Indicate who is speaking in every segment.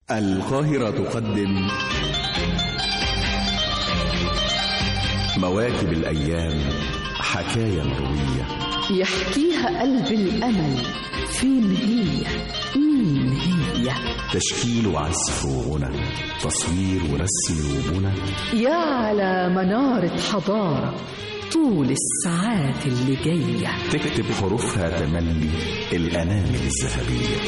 Speaker 1: القاهرة تقدم مواكب الأيام حكاية مروية
Speaker 2: يحكيها قلب الأمل فين هي مين هي
Speaker 1: تشكيل وعزف وغنى تصوير ورسم وبنى
Speaker 2: يا على منارة حضارة طول الساعات اللي جاية
Speaker 1: تكتب حروفها تملي الأنامل الذهبية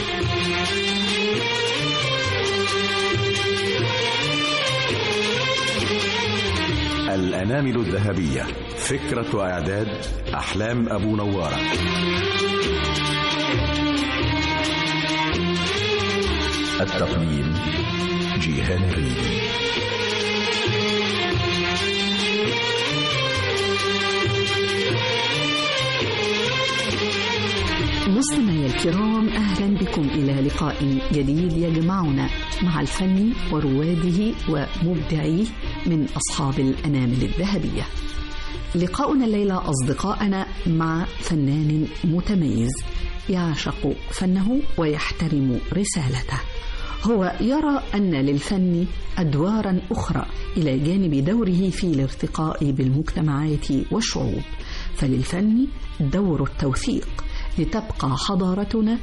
Speaker 1: الأنامل الذهبية فكرة وإعداد أحلام أبو نوارة التقديم جيهان الريدي
Speaker 2: مستمعي الكرام أهلا بكم إلى لقاء جديد يجمعنا مع الفن ورواده ومبدعيه من أصحاب الأنامل الذهبية لقاؤنا الليلة أصدقائنا مع فنان متميز يعشق فنه ويحترم رسالته هو يرى أن للفن أدوارا أخرى إلى جانب دوره في الارتقاء بالمجتمعات والشعوب فللفن دور التوثيق لتبقى حضارتنا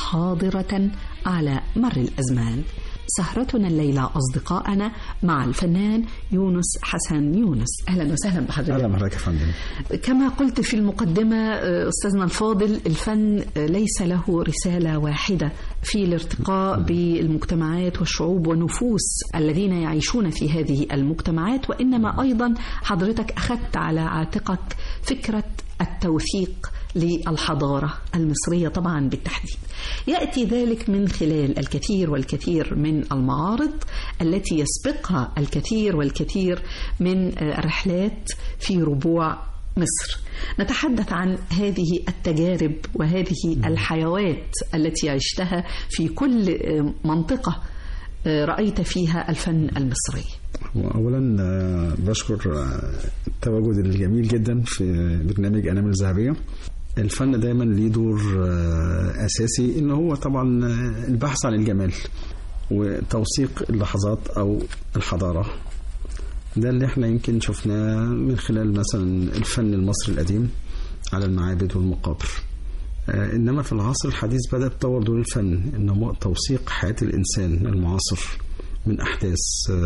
Speaker 2: حاضرة على مر الأزمان سهرتنا الليلة أصدقائنا مع الفنان يونس حسن يونس أهلا وسهلا بحضرتك
Speaker 3: اهلا بحضرتك يا فندم
Speaker 2: كما قلت في المقدمة أستاذنا الفاضل الفن ليس له رسالة واحدة في الارتقاء بالمجتمعات والشعوب ونفوس الذين يعيشون في هذه المجتمعات وإنما أيضا حضرتك أخذت على عاتقك فكرة التوثيق للحضارة المصرية طبعا بالتحديد يأتي ذلك من خلال الكثير والكثير من المعارض التي يسبقها الكثير والكثير من الرحلات في ربوع مصر نتحدث عن هذه التجارب وهذه الحيوات التي عشتها في كل منطقة رأيت فيها الفن المصري
Speaker 3: اولا بشكر التواجد الجميل جدا في برنامج انامل الذهبيه الفن دايما ليه دور اساسي ان هو طبعا البحث عن الجمال وتوثيق اللحظات او الحضاره ده اللي احنا يمكن شفناه من خلال مثلا الفن المصري القديم على المعابد والمقابر انما في العصر الحديث بدا يتطور دور الفن انه توثيق حياه الانسان المعاصر من احداث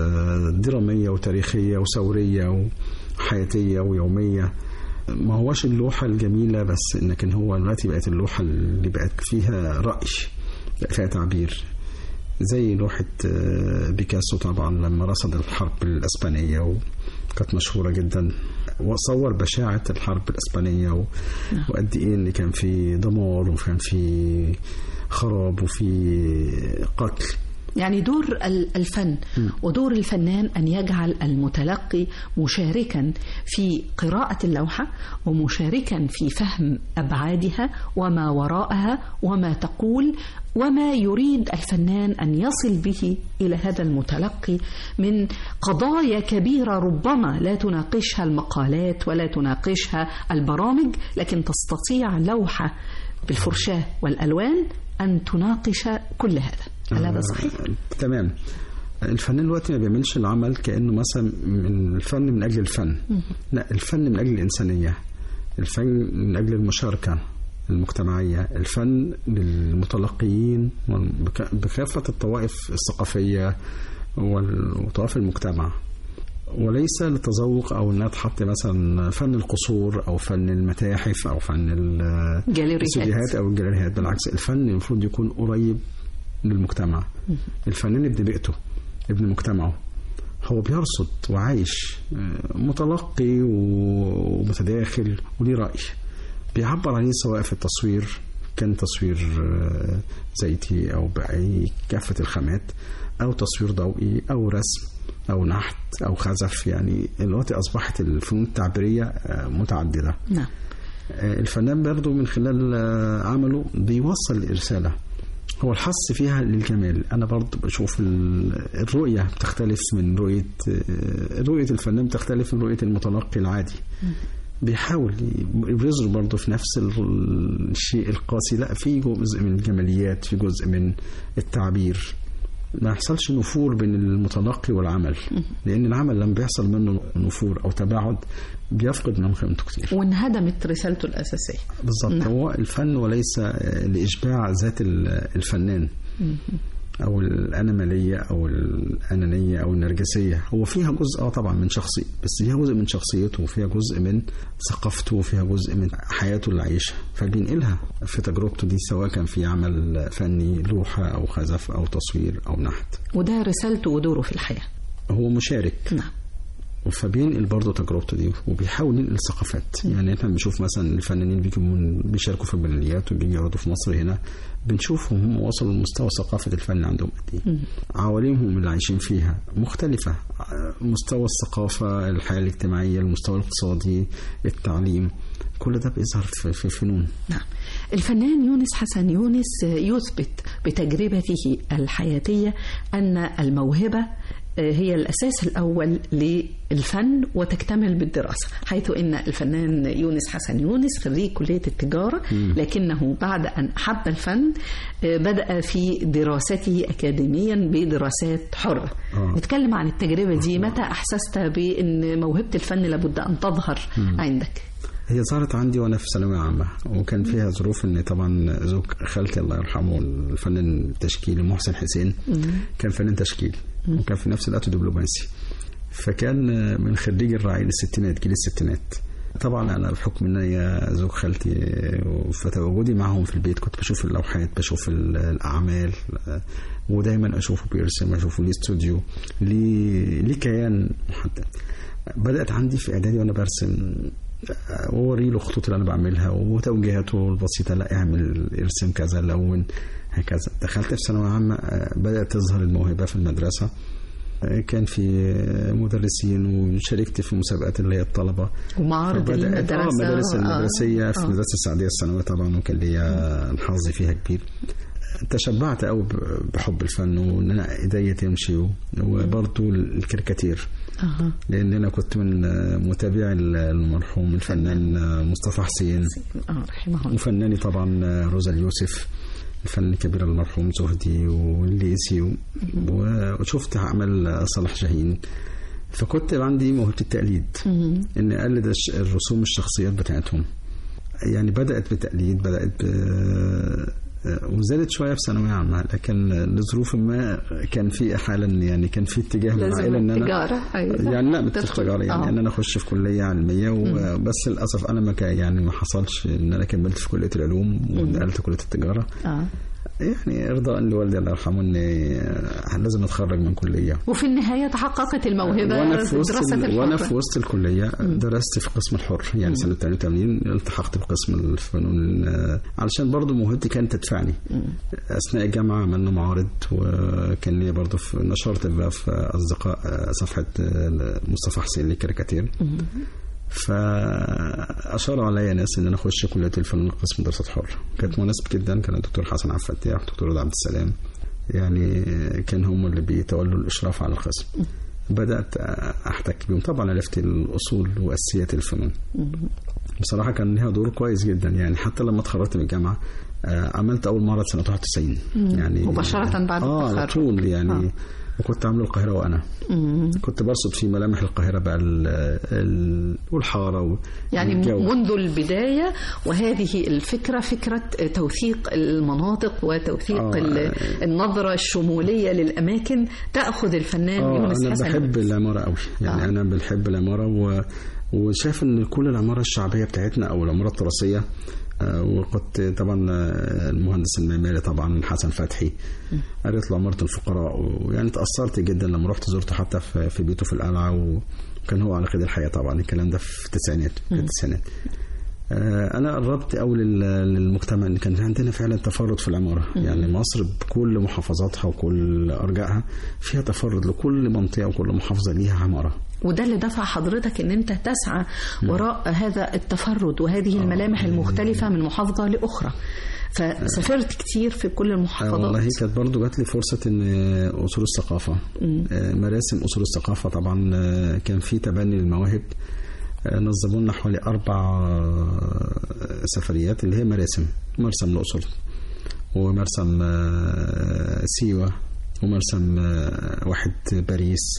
Speaker 3: دراميه وتاريخيه وثوريه وحياتيه ويوميه ما هوش اللوحة الجميلة بس لكن هو دلوقتي بقت اللوحة اللي بقت فيها رأي بقى فيها تعبير زي لوحة بيكاسو طبعا لما رصد الحرب الأسبانية وكانت مشهورة جدا وصور بشاعة الحرب الأسبانية وقد إيه إن كان في دمار وكان في خراب وفي قتل
Speaker 2: يعني دور الفن ودور الفنان أن يجعل المتلقي مشاركا في قراءة اللوحة ومشاركا في فهم أبعادها وما وراءها وما تقول وما يريد الفنان أن يصل به إلى هذا المتلقي من قضايا كبيرة ربما لا تناقشها المقالات ولا تناقشها البرامج لكن تستطيع لوحة بالفرشاة والألوان أن تناقش كل هذا هل هذا صحيح؟
Speaker 3: آه، تمام الفنان دلوقتي ما بيعملش العمل كانه مثلا من الفن من اجل الفن لا الفن من اجل الانسانيه الفن من اجل المشاركه المجتمعيه الفن للمتلقيين بكافه الطوائف الثقافيه وطوائف المجتمع وليس للتذوق او انها تحط مثلا فن القصور او فن المتاحف او فن الاستديوهات او الجاليريات بالعكس الفن المفروض يكون قريب للمجتمع الفنان ابن بيئته ابن مجتمعه هو بيرصد وعايش متلقي ومتداخل وليه رأي بيعبر عليه سواء في التصوير كان تصوير زيتي أو بأي كافة الخامات أو تصوير ضوئي أو رسم أو نحت أو خزف يعني دلوقتي أصبحت الفنون التعبيرية متعددة
Speaker 2: نعم
Speaker 3: الفنان برضه من خلال عمله بيوصل الرسالة هو الحث فيها للجمال انا برضه بشوف الرؤيه بتختلف من رؤيه رؤيه الفنان بتختلف من رؤيه المتلقي العادي بيحاول يبرزه برضه في نفس الشيء القاسي لا في جزء من الجماليات في جزء من التعبير ما يحصلش نفور بين المتلقي والعمل لان العمل لما بيحصل منه نفور او تباعد بيفقد من قيمته كتير
Speaker 2: وانهدمت رسالته الأساسية
Speaker 3: بالظبط هو الفن وليس لاشباع ذات الفنان او الانماليه او الانانيه او النرجسيه هو فيها جزء اه طبعا من شخصي بس فيها جزء من شخصيته وفيها جزء من ثقافته وفيها جزء من حياته اللي عايشها فبينقلها في تجربته دي سواء كان في عمل فني لوحه او خزف او تصوير او نحت
Speaker 2: وده رسالته ودوره في الحياة
Speaker 3: هو مشارك
Speaker 2: نعم
Speaker 3: فبينقل برضه تجربته دي وبيحاول ينقل الثقافات يعني احنا بنشوف مثلا الفنانين بيجوا من بيشاركوا في البلديات وبيجوا يقعدوا في مصر هنا بنشوفهم هم وصلوا لمستوى ثقافة الفن عندهم قد ايه عوالمهم اللي عايشين فيها مختلفة مستوى الثقافة الحياة الاجتماعية المستوى الاقتصادي التعليم كل ده بيظهر في, في فنون
Speaker 2: نعم الفنان يونس حسن يونس يثبت بتجربته الحياتية أن الموهبة هي الأساس الأول للفن وتكتمل بالدراسة حيث أن الفنان يونس حسن يونس خريج كلية التجارة لكنه بعد أن أحب الفن بدأ في دراسته أكاديميا بدراسات حرة
Speaker 3: آه.
Speaker 2: نتكلم عن التجربة دي متى أحسست بأن موهبة الفن لابد أن تظهر عندك
Speaker 3: هي ظهرت عندي وانا في ثانويه عامه وكان فيها ظروف ان طبعا زوج خالتي الله يرحمه الفنان التشكيلي محسن حسين كان فنان تشكيلي وكان في نفس الوقت دبلوماسي فكان من خريج الرعيل الستينات جيل الستينات طبعا انا بحكم ان هي زوج خالتي فتواجدي معهم في البيت كنت بشوف اللوحات بشوف الاعمال ودايما اشوفه بيرسم اشوفه ليه استوديو ليه ليه كيان محدد بدات عندي في اعدادي وانا برسم ووري له الخطوط اللي انا بعملها وتوجيهاته البسيطه لا اعمل ارسم كذا لون هكذا دخلت في ثانويه عامه بدات تظهر الموهبه في المدرسه كان في مدرسين وشاركت في مسابقات اللي هي الطلبه
Speaker 2: ومعارض
Speaker 3: فبدأت-
Speaker 2: المدرسة
Speaker 3: اه المدارس
Speaker 2: آه.
Speaker 3: المدرسيه في
Speaker 2: آه.
Speaker 3: مدرسه السعديه الثانويه طبعا وكان ليا حظي فيها كبير تشبعت قوي بحب الفن وان انا ايديا تمشي وبرضه الكاريكاتير
Speaker 2: أها.
Speaker 3: لان انا كنت من متابعي المرحوم الفنان مصطفى حسين
Speaker 2: آه رحمه الله
Speaker 3: وفناني طبعا روزا اليوسف الفنان الكبير المرحوم زهدي والليسي و- وشفت اعمال صلاح جاهين فكنت عندي موهبه التقليد ان اقلد الش- الرسوم الشخصيات بتاعتهم يعني بدات بتقليد بدات ب... وزادت شويه في ثانويه عامه لكن لظروف ما كان في حاله إن يعني كان في اتجاه من
Speaker 2: لازم
Speaker 3: العائله ان انا
Speaker 2: التجارة أيوة.
Speaker 3: يعني لا مش
Speaker 2: تدخل.
Speaker 3: تجاره يعني
Speaker 2: آه.
Speaker 3: ان انا اخش في كليه علميه وبس للاسف انا ما كان يعني ما حصلش ان انا كملت في كليه العلوم ونقلت كليه التجاره
Speaker 2: آه.
Speaker 3: يعني ارضاء لوالدي الله يرحمه ان لازم اتخرج من كليه
Speaker 2: وفي النهاية تحققت الموهبة
Speaker 3: وانا في وسط
Speaker 2: دراسة
Speaker 3: ال- وانا
Speaker 2: الحرة.
Speaker 3: في وسط الكليه درست في قسم الحر يعني سنه 82 التحقت بقسم الفنون آه، علشان برضو موهبتي كانت تدفعني اثناء الجامعه عملنا معارض وكان ليا برضو في نشرت بقى في اصدقاء آه، صفحه آه، مصطفى حسين للكاريكاتير فاشاروا عليا ناس ان انا اخش كليه الفنون قسم دراسات حره كانت مناسبه جدا كان الدكتور حسن عبد الفتاح والدكتور رضا عبد السلام يعني كان هم اللي بيتولوا الاشراف على القسم بدات احتك بيهم طبعا عرفت الاصول واساسيات الفنون بصراحه كان ليها دور كويس جدا يعني حتى لما اتخرجت من الجامعه آه، عملت اول معرض سنه 91 يعني
Speaker 2: مباشرة بعد
Speaker 3: اه على
Speaker 2: التخرج.
Speaker 3: طول يعني
Speaker 2: آه.
Speaker 3: وكنت عامله القاهره وانا كنت برصد في ملامح القاهره بقى ال ال والحاره و-
Speaker 2: يعني
Speaker 3: والجو.
Speaker 2: منذ البداية وهذه الفكرة فكرة توثيق المناطق وتوثيق
Speaker 3: آه.
Speaker 2: ال- النظرة الشمولية للأماكن تأخذ الفنان
Speaker 3: اه
Speaker 2: يونس
Speaker 3: انا
Speaker 2: حسن
Speaker 3: بحب العماره قوي يعني
Speaker 2: آه.
Speaker 3: آه. انا بحب العماره و... وشايف ان كل العماره الشعبيه بتاعتنا او العماره التراثيه آه، وكنت طبعا آه، المهندس المعماري طبعا حسن فتحي قريت له عماره الفقراء ويعني تاثرت جدا لما رحت زرته حتى في في بيته في القلعه وكان هو على قيد الحياه طبعا الكلام ده في التسعينات في التسعينات آه، انا قربت قوي لل- للمجتمع ان كان عندنا فعلا تفرد في العماره يعني مصر بكل محافظاتها وكل ارجائها فيها تفرد لكل منطقه وكل محافظه ليها عماره
Speaker 2: وده اللي دفع حضرتك ان انت تسعى وراء هذا التفرد وهذه الملامح المختلفة من محافظة لأخرى فسافرت كتير في كل
Speaker 3: آه
Speaker 2: المحافظات
Speaker 3: والله كانت برضو جات لي فرصة ان اصول الثقافة آه، مراسم اصول الثقافة طبعا آه، كان في تبني للمواهب آه، نظموا لنا حوالي اربع آه، سفريات اللي هي مراسم مرسم الاقصر ومرسم آه، سيوة ومرسم آه، واحد باريس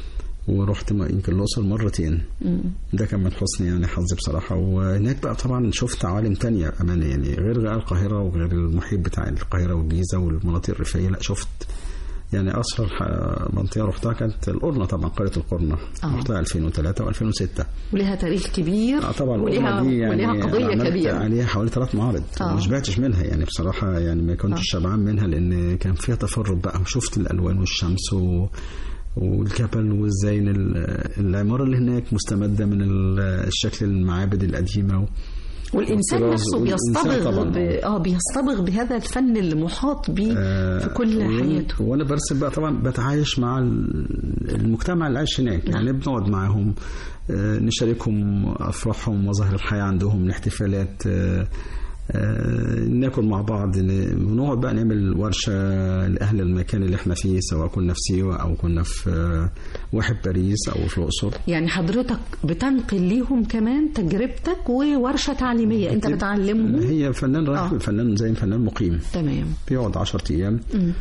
Speaker 3: ورحت م- يمكن الأقصر مرتين ده كان من حسن يعني حظي بصراحة وهناك بقى طبعا شفت عوالم تانية أمانة يعني غير غير القاهرة وغير المحيط بتاع القاهرة والجيزة والمناطق الريفية لا شفت يعني أسرع ح- منطقة رحتها كانت القرنة طبعا قرية القرنة
Speaker 2: آه.
Speaker 3: رحتها 2003 و2006
Speaker 2: ولها تاريخ كبير
Speaker 3: اه طبعا
Speaker 2: ولها,
Speaker 3: القرنة دي يعني
Speaker 2: ولها قضية
Speaker 3: عملت
Speaker 2: كبيرة
Speaker 3: عليها حوالي ثلاث معارض
Speaker 2: آه.
Speaker 3: ما شبعتش منها يعني بصراحة يعني ما كنتش شبعان منها لأن كان فيها تفرد بقى وشفت الألوان والشمس و والجبل وازاي إن ال- العمارة اللي هناك مستمدة من ال- الشكل المعابد القديمة و...
Speaker 2: والإنسان
Speaker 3: والطراز-
Speaker 2: نفسه
Speaker 3: والإنسان
Speaker 2: بيصطبغ
Speaker 3: طبعاً.
Speaker 2: ب... اه بيصطبغ بهذا الفن المحاط به في كل
Speaker 3: وأنا-
Speaker 2: حياته
Speaker 3: وانا برسم بقى طبعا بتعايش مع ال- المجتمع اللي عايش هناك يعني بنقعد معاهم آه، نشاركهم افراحهم مظاهر الحياه عندهم الاحتفالات آه، آه، ناكل مع بعض ن- ونقعد بقى نعمل ورشه لاهل المكان اللي احنا فيه سواء كنا في سيوه او كنا في آه، واحد باريس او في الاقصر
Speaker 2: يعني حضرتك بتنقل ليهم كمان تجربتك وورشة تعليمية انت بتعلمهم
Speaker 3: هي فنان رايح
Speaker 2: آه.
Speaker 3: فنان زي فنان مقيم
Speaker 2: تمام
Speaker 3: بيقعد 10 ايام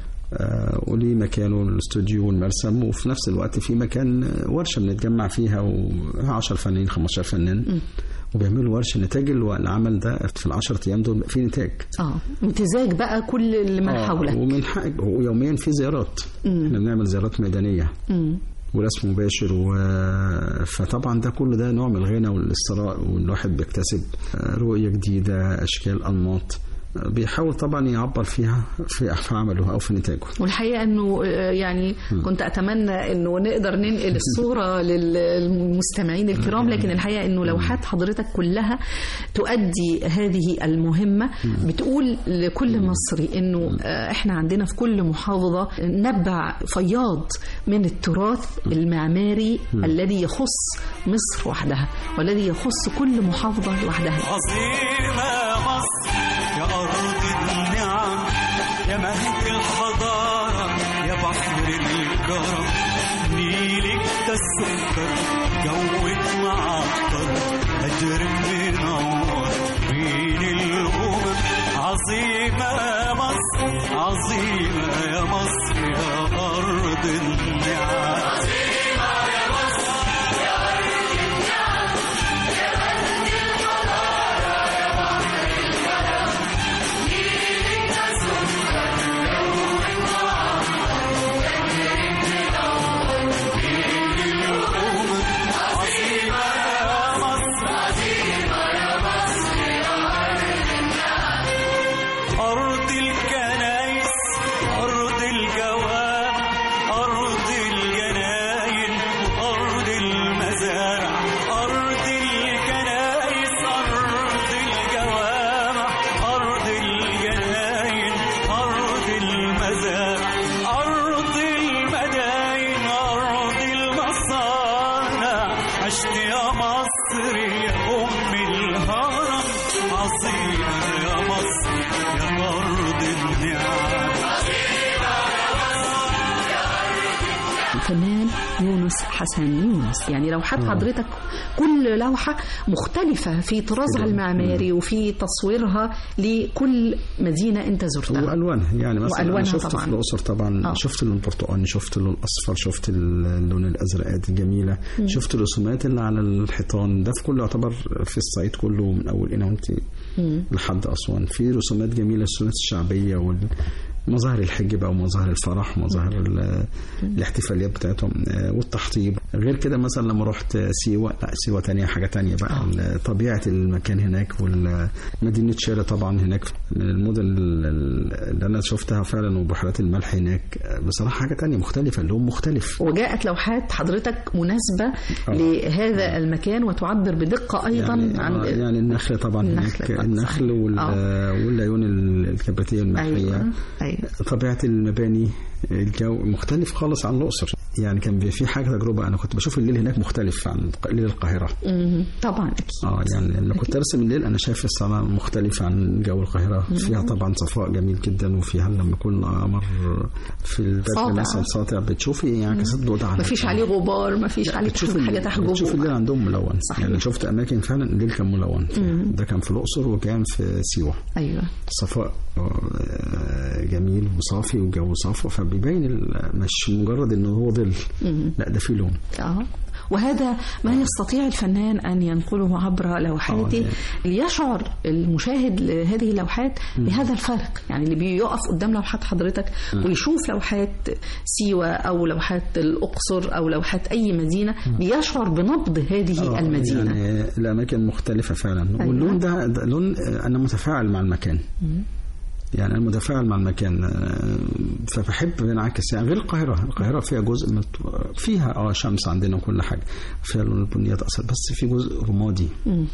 Speaker 3: آه وليه مكانه الاستوديو والمرسم وفي نفس الوقت في مكان آه، ورشه بنتجمع فيها و10 فنانين 15 فنان وبيعملوا ورشه نتاج الو- العمل ده في ال 10 ايام دول في نتاج
Speaker 2: اه امتزاج بقى كل اللي من
Speaker 3: آه،
Speaker 2: حولك
Speaker 3: ومن حق ويوميا في زيارات احنا بنعمل زيارات ميدانيه
Speaker 2: مم.
Speaker 3: ورسم مباشر و... فطبعا ده كله ده نوع من الغنى والاستراء والواحد بيكتسب آه، رؤية جديدة أشكال أنماط آه، بيحاول طبعا يعبر فيها في في عمله أو في نتاجه
Speaker 2: والحقيقة انه آه، يعني كنت اتمنى انه نقدر ننقل الصورة للمستمعين الكرام لكن الحقيقة انه لوحات حضرتك كلها تؤدي هذه المهمة بتقول لكل مصري انه آه، احنا عندنا في كل محافظة نبع فياض من التراث المعماري الذي يخص مصر وحدها والذي يخص كل محافظة لوحدها
Speaker 4: عظيمة مصر يا أرض النعم يا مهد الحضارة يا بحر الكرم نيلك ده السكر جوك معطر أجرك منور بين الأمم عظيمة مصر عظيمة يا مصر يا أرض النعم أرض الكنايس أرض الجواب أرض الجناين أرض المزارع أرض الكنايس أرض الجوامع أرض الجناين أرض المزارع أرض المداين أرض المصانع عشت يا مصر يا أم الهرم عظيمة يا مصر يا أرض النعم
Speaker 2: الفنان يونس حسن يونس يعني لوحات حضرتك كل لوحة مختلفة في طرازها المعماري وفي تصويرها لكل مدينة أنت زرتها
Speaker 3: والوانها يعني مثلا انا
Speaker 2: وألوانها
Speaker 3: شفت
Speaker 2: طبعاً.
Speaker 3: في الاقصر طبعا
Speaker 2: آه.
Speaker 3: شفت اللون البرتقالي شفت اللون الاصفر شفت اللون الازرقات الجميله شفت الرسومات اللي على الحيطان ده في كله يعتبر في الصعيد كله من اول هنا وانت لحد اسوان في رسومات جميله الرسومات الشعبيه وال مظاهر الحج بقى ومظاهر الفرح ومظاهر ال- الاحتفاليات بتاعتهم آه، والتحطيب غير كده مثلا لما رحت سيوة لا سيوة تانية حاجة تانية بقى ال- طبيعة المكان هناك ومدينة شارع طبعا هناك من المدن ال- ال- اللي أنا شفتها فعلا وبحيرات الملح هناك آه، بصراحة حاجة تانية مختلفة اللون مختلف
Speaker 2: وجاءت لوحات حضرتك مناسبة
Speaker 3: آه.
Speaker 2: لهذا المكان وتعبر بدقة أيضا
Speaker 3: يعني,
Speaker 2: عن
Speaker 3: آه، يعني النخل طبعا
Speaker 2: النخل
Speaker 3: هناك
Speaker 2: طبعاً،
Speaker 3: النخل وال-
Speaker 2: آه.
Speaker 3: والعيون ال- الكبريتية الملحية
Speaker 2: أيوة أيوة
Speaker 3: طبيعة المباني الجو مختلف خالص عن الأقصر يعني كان في حاجة تجربة أنا كنت بشوف الليل هناك مختلف عن ليل القاهرة
Speaker 2: مم. طبعا أكيد
Speaker 3: اه يعني لما كنت ارسم الليل انا شايف السماء مختلفة عن جو القاهرة فيها طبعا صفاء جميل جدا وفيها لما يكون قمر في البدر
Speaker 2: ساطع.
Speaker 3: مثلا ساطع بتشوفي انعكاسات ضوء على
Speaker 2: مفيش عليه غبار مفيش عليه
Speaker 3: بتشوف
Speaker 2: حاجة تحجبه
Speaker 3: بتشوف الليل عندهم ملون
Speaker 2: صحيح.
Speaker 3: يعني شفت اماكن فعلا الليل كان ملون ده كان في الاقصر وكان في سيوه
Speaker 2: أيوة
Speaker 3: صفاء آه، جميل وصافي والجو صافي بيبين ال- مش مجرد انه هو ظل لا ده فيه لون
Speaker 2: آه. وهذا ما يستطيع الفنان أن ينقله عبر لوحاته ليشعر المشاهد لهذه اللوحات بهذا الفرق يعني اللي بيقف قدام لوحات حضرتك ويشوف لوحات سيوة أو لوحات الأقصر أو لوحات أي مدينة بيشعر بنبض هذه
Speaker 3: آه،
Speaker 2: المدينة
Speaker 3: يعني الاماكن مختلفه فعلا
Speaker 2: أيوة.
Speaker 3: واللون ده, ده لون آه، انا متفاعل مع المكان يعني انا متفاعل مع المكان آه، فبحب بنعكس يعني غير القاهره القاهره فيها جزء من فيها اه شمس عندنا وكل حاجه فيها لون البنيات اصلا بس في جزء رمادي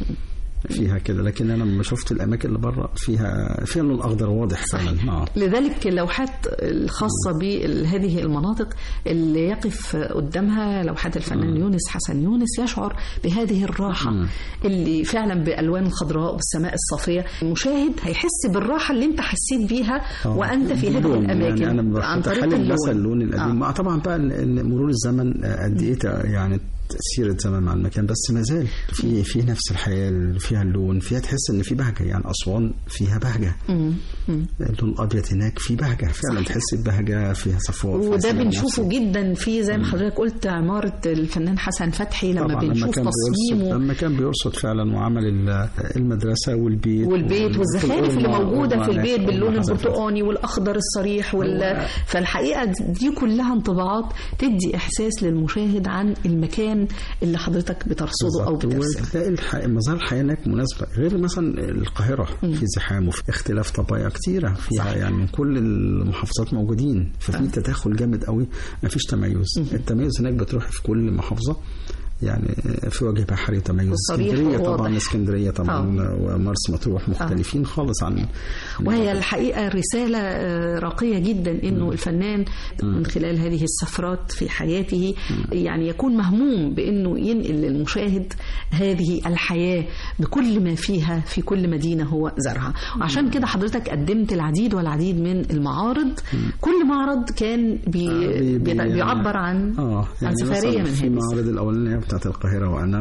Speaker 3: فيها كده لكن انا لما شفت الاماكن اللي بره فيها فيها اللون الاخضر واضح فعلا اه
Speaker 2: لذلك اللوحات الخاصة بهذه المناطق اللي يقف قدامها لوحات الفنان يونس حسن يونس يشعر بهذه الراحة اللي فعلا بألوان الخضراء والسماء الصافية المشاهد هيحس بالراحة اللي انت حسيت بيها
Speaker 3: آه.
Speaker 2: وأنت في هذه
Speaker 3: اللون،
Speaker 2: الأماكن
Speaker 3: يعني انا
Speaker 2: عن طريق
Speaker 3: بحلل مثلا
Speaker 2: اللون
Speaker 3: اللون القديم آه. طبعا بقى ال- ال- مرور الزمن آه، قد ايه تأ- يعني تأثير الزمن مع المكان بس ما زال في في نفس الحياه اللي فيها اللون فيها تحس ان في بهجه يعني اسوان فيها بهجه
Speaker 2: مم. مم.
Speaker 3: اللون الابيض هناك في بهجه فعلا تحس ببهجه فيها صفاء فيها
Speaker 2: وده
Speaker 3: سلام
Speaker 2: بنشوفه
Speaker 3: نفسي.
Speaker 2: جدا في زي ما حضرتك قلت عمارة الفنان حسن فتحي لما
Speaker 3: طبعا لما
Speaker 2: بنشوف
Speaker 3: كان بيرصد
Speaker 2: تصميمه
Speaker 3: لما كان بيرصد فعلا وعمل ال- المدرسه والبيت
Speaker 2: والبيت
Speaker 3: وال-
Speaker 2: والزخارف اللي
Speaker 3: والأورما-
Speaker 2: موجوده في
Speaker 3: والأورما
Speaker 2: البيت
Speaker 3: هناك
Speaker 2: باللون
Speaker 3: والمحاذير.
Speaker 2: البرتقاني والاخضر الصريح وال... فالحقيقه دي كلها انطباعات تدي احساس للمشاهد عن المكان اللي حضرتك بترصده او
Speaker 3: بالظبط.
Speaker 2: بترسمه
Speaker 3: وتلاقي الح... مظاهر الحياه هناك مناسبه غير مثلا القاهره في زحام وفي اختلاف طبيعه كتيره فيها
Speaker 2: صحيح.
Speaker 3: يعني من كل المحافظات موجودين ففي تداخل جامد قوي ما فيش تميز التميز هناك بتروح في كل محافظه يعني في وجه بحري تميز
Speaker 2: وصريح
Speaker 3: اسكندريه
Speaker 2: وواضح.
Speaker 3: طبعا اسكندريه طبعا ومرسى مطروح مختلفين خالص عن
Speaker 2: وهي الحقيقه رساله آه، راقيه جدا انه الفنان من خلال هذه السفرات في حياته يعني يكون مهموم بانه ينقل للمشاهد هذه الحياه بكل ما فيها في كل مدينه هو زارها وعشان كده حضرتك قدمت العديد والعديد من المعارض كل معرض كان بي
Speaker 3: بي-
Speaker 2: بي
Speaker 3: بي-
Speaker 2: بيعبر عن
Speaker 3: اه
Speaker 2: عن
Speaker 3: يعني
Speaker 2: سفريه
Speaker 3: مثلا
Speaker 2: من
Speaker 3: في
Speaker 2: هذه
Speaker 3: معارض الاولانيه بتاعت القاهره وانا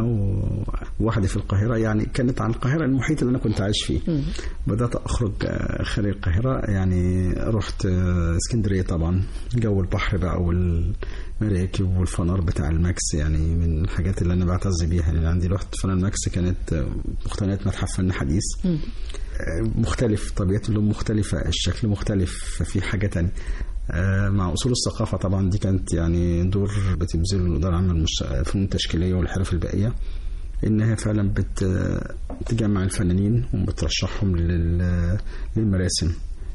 Speaker 3: وواحده في القاهره يعني كانت عن القاهره المحيط اللي انا كنت عايش فيه بدات اخرج آه، خارج القاهره يعني رحت آه، اسكندريه طبعا جو البحر بقى والمراكب والفنار بتاع الماكس يعني من الحاجات اللي انا بعتز بيها يعني عندي رحت فنان ماكس كانت آه، مقتنيات متحف فن حديث آه، مختلف طبيعة اللون مختلفة الشكل مختلف ففي حاجة تانية آه، مع أصول الثقافة طبعا دي كانت يعني دور بتبذله الإدارة العامة للمش- الفنون التشكيلية والحرف البيئية إنها فعلا بت تجمع الفنانين وبترشحهم لل- للمراسم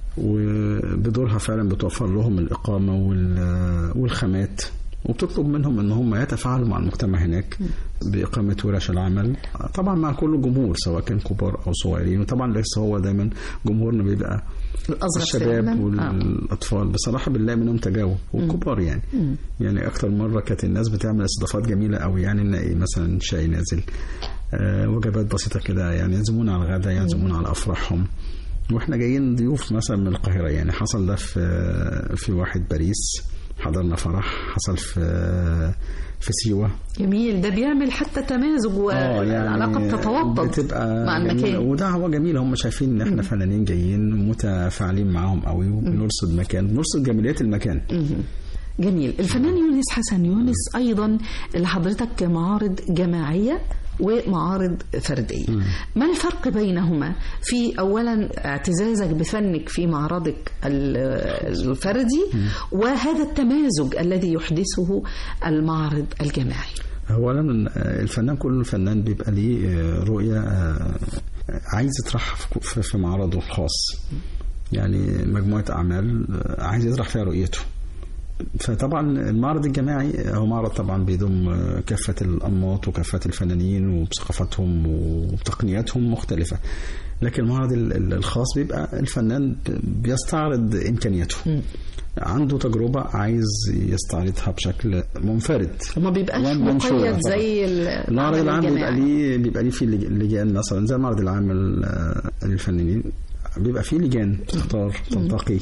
Speaker 3: وبدورها فعلا بتوفر لهم الإقامة وال- والخامات وبتطلب منهم ان هم يتفاعلوا مع المجتمع هناك باقامه ورش العمل طبعا مع كل الجمهور سواء كان كبار او صغيرين وطبعا ليس هو دايما جمهورنا بيبقى
Speaker 2: الازرق
Speaker 3: الشباب
Speaker 2: فعلاً. آه.
Speaker 3: والاطفال بصراحه بنلاقي منهم تجاوب والكبار يعني يعني اكتر مره كانت الناس بتعمل استضافات جميله قوي يعني نلاقي مثلا شاي نازل آه وجبات بسيطه كده يعني يعزمونا على الغداء يعزمونا على افراحهم واحنا جايين ضيوف مثلا من القاهره يعني حصل ده في في واحد باريس حضرنا فرح حصل في في سيوه
Speaker 2: جميل ده بيعمل حتى تمازج والعلاقه بتتوطد
Speaker 3: بتبقى
Speaker 2: مع
Speaker 3: جميلة.
Speaker 2: المكان
Speaker 3: وده هو جميل هم شايفين ان احنا فنانين جايين متفاعلين معاهم قوي وبنرصد مكان بنرصد جماليات المكان
Speaker 2: جميل الفنان يونس حسن يونس ايضا اللي حضرتك معارض جماعيه ومعارض فرديه ما الفرق بينهما في اولا اعتزازك بفنك في معرضك ال- الفردي وهذا التمازج الذي يحدثه المعرض الجماعي
Speaker 3: اولا آه، الفنان كل فنان بيبقى ليه آه، رؤيه آه، عايز يطرحها في- في في معرضه الخاص يعني مجموعه اعمال آه، عايز يطرح فيها رؤيته فطبعا المعرض الجماعي هو معرض طبعا بيضم آه، كافة الأنماط وكافة الفنانين وبثقافاتهم وتقنياتهم مختلفة لكن المعرض ال- ال- الخاص بيبقى الفنان ب- بيستعرض إمكانياته عنده تجربة عايز يستعرضها بشكل منفرد
Speaker 2: وما بيبقاش
Speaker 3: ومنشورة
Speaker 2: مقيد
Speaker 3: طبعا.
Speaker 2: زي
Speaker 3: المعرض
Speaker 2: العمل
Speaker 3: العام بيبقى
Speaker 2: الجماعي
Speaker 3: ليه بيبقى ليه فيه لج- لجان مثلا زي المعرض العام ال- للفنانين بيبقى فيه لجان تختار تنتقي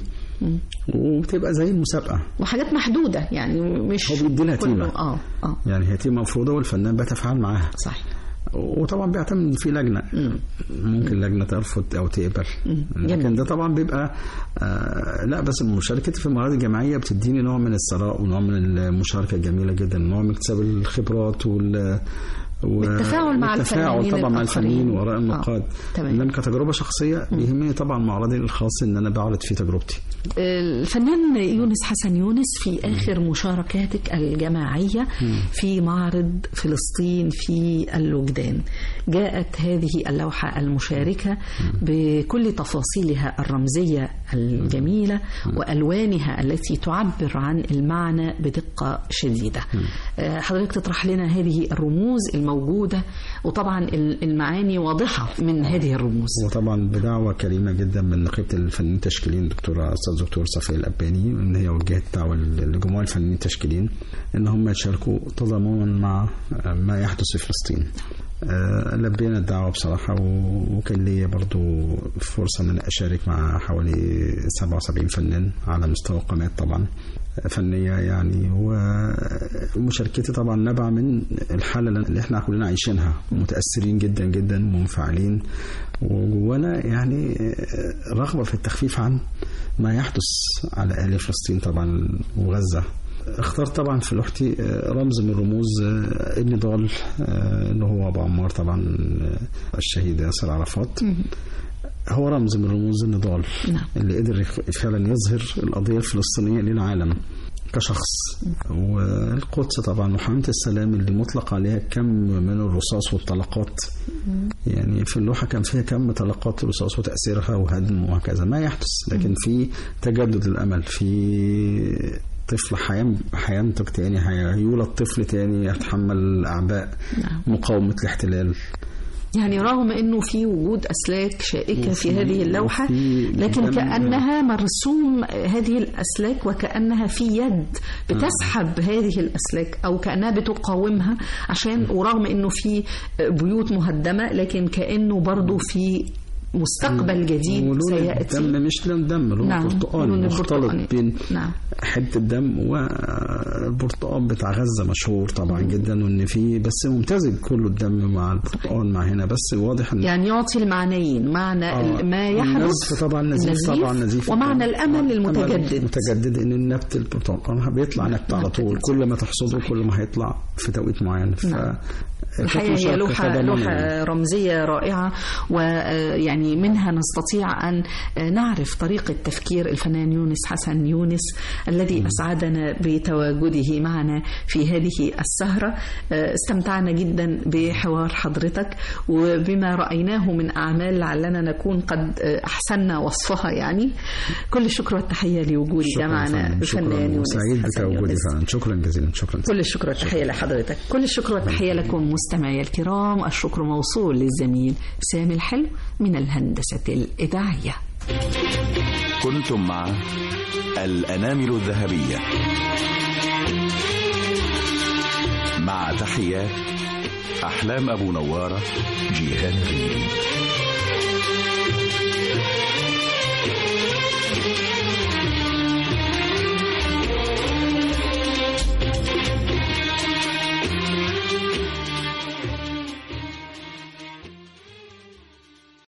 Speaker 3: وبتبقى زي المسابقة
Speaker 2: وحاجات محدودة يعني مش
Speaker 3: هو بيدي لها
Speaker 2: كله-
Speaker 3: تيمة.
Speaker 2: اه اه
Speaker 3: يعني هي تيمة مفروضة والفنان بيتفاعل معاها
Speaker 2: صحيح
Speaker 3: وطبعا بيعتمد في لجنه ممكن لجنه ترفض او تقبل لكن ده طبعا بيبقى آه لا بس مشاركتي في المعارض الجماعيه بتديني نوع من الثراء ونوع من المشاركه الجميله جدا نوع من اكتساب الخبرات وال و-
Speaker 2: بالتفاعل مع
Speaker 3: والتفاعل
Speaker 2: الفنانين
Speaker 3: طبعا مع
Speaker 2: الآخرين.
Speaker 3: الفنانين وراء
Speaker 2: آه،
Speaker 3: النقاد
Speaker 2: تمام.
Speaker 3: انما كتجربه شخصيه بيهمني طبعا معرضي الخاص ان انا بعرض فيه تجربتي
Speaker 2: الفنان يونس حسن يونس في آخر مشاركاتك الجماعية في معرض فلسطين في الوجدان جاءت هذه اللوحة المشاركة بكل تفاصيلها الرمزية الجميلة وألوانها التي تعبر عن المعنى بدقة شديدة آه، حضرتك تطرح لنا هذه الرموز الموجودة وطبعا المعاني واضحة من هذه الرموز
Speaker 3: وطبعا بدعوة كريمة جدا من نقيبة الفنانين التشكيليين الدكتورة أستاذ دكتور صفية الأباني إن هي وجهت دعوة لجموع الفنانين التشكيليين إن هم يشاركوا تضامنا مع ما يحدث في فلسطين. آه، لبينا الدعوة بصراحة و- وكان ليا برضو فرصة إن أنا أشارك مع حوالي 77 فنان على مستوى قامات طبعا فنية يعني و- ومشاركتي طبعا نبع من الحالة اللي احنا كلنا عايشينها متأثرين جدا جدا ومنفعلين وجوانا يعني آه، رغبة في التخفيف عن ما يحدث على أهل فلسطين طبعا وغزة اخترت طبعا في لوحتي آه، رمز من رموز آه، النضال آه، اللي هو ابو عمار طبعا آه، الشهيد ياسر عرفات هو رمز من رموز النضال
Speaker 2: نعم.
Speaker 3: اللي قدر يخ- فعلا يظهر القضيه الفلسطينيه للعالم كشخص والقدس طبعا وحمامة السلام اللي مطلق عليها كم من الرصاص والطلقات يعني في اللوحة كان فيها كم طلقات الرصاص وتأثيرها وهدم وهكذا ما يحدث لكن في تجدد الأمل في طفل حيان حينتج تاني هي- هيولد طفل تاني يتحمل أعباء
Speaker 2: نعم.
Speaker 3: مقاومة الاحتلال
Speaker 2: يعني رغم انه في وجود اسلاك شائكه في
Speaker 3: وفي-
Speaker 2: هذه اللوحه
Speaker 3: وفي
Speaker 2: لكن
Speaker 3: دم-
Speaker 2: كانها مرسوم هذه الاسلاك وكانها في يد بتسحب هذه الاسلاك او كانها بتقاومها عشان ورغم انه في بيوت مهدمه لكن كانه برضه في مستقبل جديد
Speaker 3: ولون
Speaker 2: سياتي
Speaker 3: الدم مش لون دم لون
Speaker 2: نعم،
Speaker 3: برتقالي
Speaker 2: لون
Speaker 3: مختلط
Speaker 2: البرتقالي.
Speaker 3: بين
Speaker 2: نعم.
Speaker 3: حته دم والبرتقال بتاع غزه مشهور طبعا جدا وان في بس ممتزج كله الدم مع البرتقال مع هنا بس واضح ان
Speaker 2: يعني يعطي المعنيين معنى
Speaker 3: آه،
Speaker 2: ما يحدث
Speaker 3: النزف طبعا نزيف طبعا نزيف
Speaker 2: ومعنى
Speaker 3: الدم.
Speaker 2: الامل
Speaker 3: آه،
Speaker 2: المتجدد
Speaker 3: متجدد ان النبت البرتقال بيطلع نبت على طول كل ما تحصده كل ما هيطلع في توقيت معين ف
Speaker 2: نعم.
Speaker 3: كانت
Speaker 2: الحقيقة هي
Speaker 3: مشاركة
Speaker 2: لوحة
Speaker 3: تضامنية.
Speaker 2: لوحة رمزية رائعة ويعني منها نستطيع أن نعرف طريقة تفكير الفنان يونس حسن يونس الذي أسعدنا بتواجده معنا في هذه السهرة استمتعنا جدا بحوار حضرتك وبما رأيناه من أعمال لعلنا نكون قد أحسننا وصفها يعني كل الشكر والتحية لوجودك
Speaker 3: شكراً
Speaker 2: معنا
Speaker 3: فندم.
Speaker 2: الفنان
Speaker 3: شكراً
Speaker 2: يونس
Speaker 3: وسعيد
Speaker 2: حسن
Speaker 3: بتواجدي
Speaker 2: يونس.
Speaker 3: فعلا شكرا جزيلا شكرا
Speaker 2: كل الشكر والتحية لحضرتك كل الشكر والتحية لكم مستمعي الكرام الشكر موصول للزميل سامي الحلو من الهندسة الإذاعية
Speaker 1: كنتم مع الأنامل الذهبية مع تحيات أحلام أبو نوارة جيهان الريمي